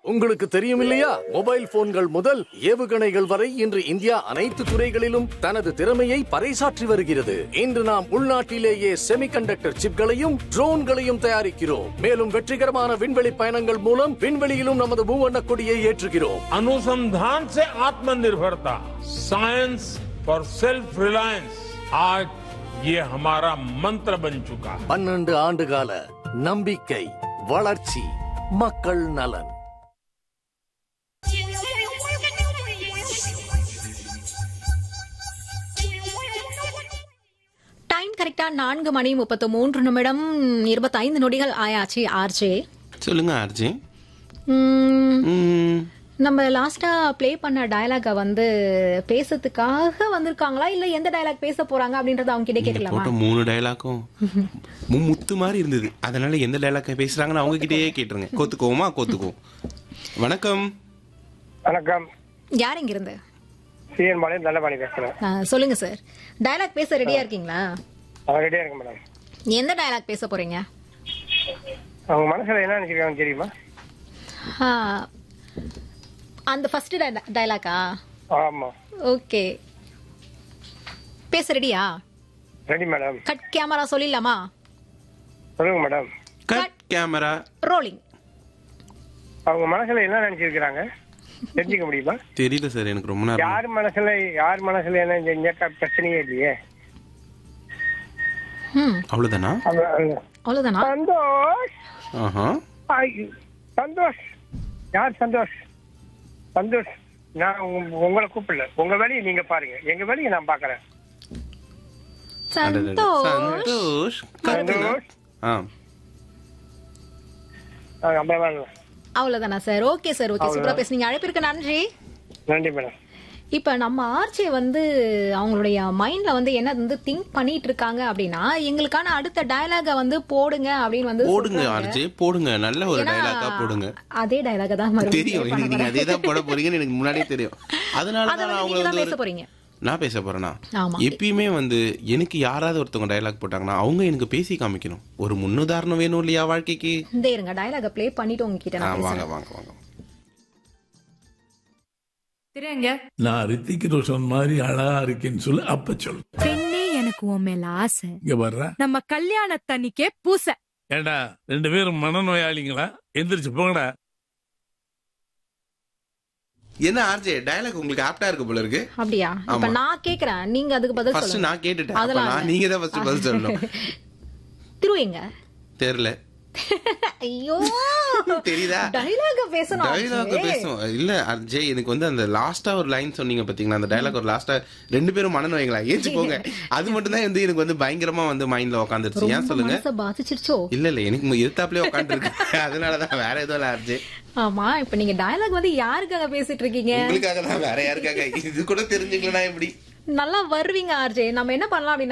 உங்களுக்கு தெரியும் இல்லையா மொபைல் போன்கள் முதல் ஏவுகணைகள் வரை இன்று இந்தியா அனைத்து துறைகளிலும் தனது திறமையை பறைசாற்றி வருகிறது இன்று நாம் உள்நாட்டிலேயே செமிகண்டக்டர் சிப்களையும் ட்ரோன்களையும் தயாரிக்கிறோம் மேலும் வெற்றிகரமான விண்வெளி பயணங்கள் மூலம் விண்வெளியிலும் நமது மூவண்ண கொடியை ஏற்றுகிறோம் अनुसंधान से आत्मनिर्भरता साइंस फॉर सेल्फ रिलायंस आज ये हमारा मंत्र बन चुका है பன்னெண்டு ஆண்டுகால நம்பிக்கை வளர்ச்சி மக்கள் நலன் டைம் கரெக்டா நான்கு மணி முப்பத்து மூன்று நிமிடம் இருபத்தைந்து நொடிகள் ஆயாச்சு ஆர்ஜே சொல்லுங்க ஆர்ஜி உம், ம், நம்ம லாஸ்டா ப்ளே பண்ண டயலாக வந்து பேசுறதுக்காக வந்திருக்காங்களா இல்ல எந்த டயலாக் பேச போறாங்க அப்படின்றத அவங்க கிட்ட நீங்க கேட்கலாமா போட்ட மூணு டயலாக்கும் முத்து மாதிரி இருந்தது அதனால எந்த டயலாக் பேசுறாங்கன்னு அவங்க கிட்டயே கேட்டுருங்க கோத்துக்குவோமா கோத்துக்குவோம் வணக்கம் வணக்கம் யார் இங்க இருந்து சிஎன் பாளையம் நல்லபாணி பேசுறேன் ஆ, சொல்லுங்க சார் டயலாக் பேச ரெடியா இருக்கீங்களா அவங்க ரெடியா இருக்கு மேடம் எந்த டயலாக் பேச போறீங்க அவங்க மனசுல என்ன நினைச்சிருக்காங்க தெரியுமா ஆ, அந்த ஃபர்ஸ்ட் டயலாக்கா ஆமா ஓகே பேச ரெடியா ரெடி மேடம் கட் கேமரா சொல்லிடலாமா சொல்லுங்க மேடம் கட் கேமரா ரோலிங் அவங்க மனசுல என்ன நினைச்சிருக்கிறாங்க தெரிஞ்சுக்க முடியுமா தெரியல சார் எனக்கு ரொம்ப நேரம் யார் மனசுல யார் மனசுல என்ன செஞ்சா பிரச்சனையே இல்லையே ம் அவ்வளவுதானா அவங்க- அவங்க- அவ்வளவுதானா சந்தோஷ் ஆஹா ஐ- சந்தோஷ் யார் சந்தோஷ் சந்தோஷ் நான் உங்க- உங்களை கூப்பிடல உங்க வேலையை நீங்க பாருங்க எங்க வேலையை நான் பாக்குறேன் அடடட. சந்தோஷ் சந்தோஷ் கத்துனா? சந்தோஷ் ஆ அவ்வளவுதான் அவ்வளவுதானா சார் ஓகே சார் ஓகே சூப்பரா பேசுனீங்க அழைப்பிற்கு நன்றி நன்றி மேடம் இப்ப நம்ம ஆர்ச்சே வந்து அவங்களுடைய மைண்ட்ல வந்து என்ன வந்து திங்க் பண்ணிட்டு இருக்காங்க அப்படின்னா எங்களுக்கான அடுத்த டயலாக வந்து போடுங்க அப்படின்னு வந்து போடுங்க சொல்றாங்க. ஆர்ஜி போடுங்க நல்ல ஒரு ஏன்னா, டயலாக்கா போடுங்க அதே டயலாக தான் மறுபடியும் தெரியும் play பண்ண எனக்கு நீங்க அதே தான் போட போறீங்கன்னு எனக்கு முன்னாடியே தெரியும் அதனால அதை தான் வந்து அவங்க நீங்க தான் வந்து பேச ஒரு- போறீங்க நான் பேச போறேனா ஆமா. எப்பயுமே வந்து எனக்கு யாராவது ஒருத்தவங்க டயலாக் போட்டாங்கன்னா அவங்க எனக்கு பேசி காமிக்கணும் ஒரு முன்னுதாரணம் வேணும் இல்லையா வாழ்க்கைக்கு இந்த இருங்க டயலாக ப்ளே பண்ணிட்டு உங்ககிட்ட ஆ, நான் வாங்க பேசுறேன் வாங்க வாங்க திரையங்க நான் ரித்திக் ரோஷன் மாதிரி அழகா இருக்கேன்னு சொல்லி அப்ப சொல்லு பெண்ணே எனக்கு உன் மேல ஆசை இங்க வர்ற நம்ம கல்யாணத்தன்னிக்கே பூசை ஏண்டா ரெண்டு பேரும் மனநோயாளிங்களா எந்திரிச்சு போங்கடா என்ன ஆர்ஜே டயலாக் உங்களுக்கு ஆப்டா இருக்கு போல இருக்கு அப்படியா இப்ப ஆமா. நான் கேக்குறேன் நீங்க அதுக்கு பதில் ஃபர்ஸ்ட் சொல்லுங்க நான் கேட்டுட்டேன் அப்ப அதெல்லாம் நான் இல்ல. நீங்க தான் ஃபர்ஸ்ட் பதில் சொல்லணும் திரு எங்க தெரியல ஐயோ தெரியுதா டயலாக பேசணும் டயலாக் ஆர்ச்சே. பேசும் இல்ல அஜய் எனக்கு வந்து அந்த லாஸ்டா ஒரு லைன் சொன்னீங்க பாத்தீங்களா அந்த டயலாக் ஒரு லாஸ்டா ரெண்டு பேரும் மனநோய்களா ஏச்சு போங்க அது மட்டும் தான் வந்து எனக்கு வந்து பயங்கரமா வந்து மைண்ட்ல உட்காந்துருச்சு ஏன் ரொம்ப சொல்லுங்க மனச பாதிச்சிருச்சோ இல்ல இல்ல எனக்கு எதிர்த்தாப்லயே உட்காந்துருக்கு அதனாலதான் வேற எதுவும் இல்ல அர்ஜய் ஆமா இப்ப நீங்க டயலாக் வந்து யாருக்காக பேசிட்டு இருக்கீங்க உங்களுக்காக தான் வேற யாருக்காக இது கூட தெரிஞ்சுக்கலாம் எப்படி நல்லா வருவீங்க ஆர்ஜே நம்ம என்ன பண்ணலாம் அப்படின்னா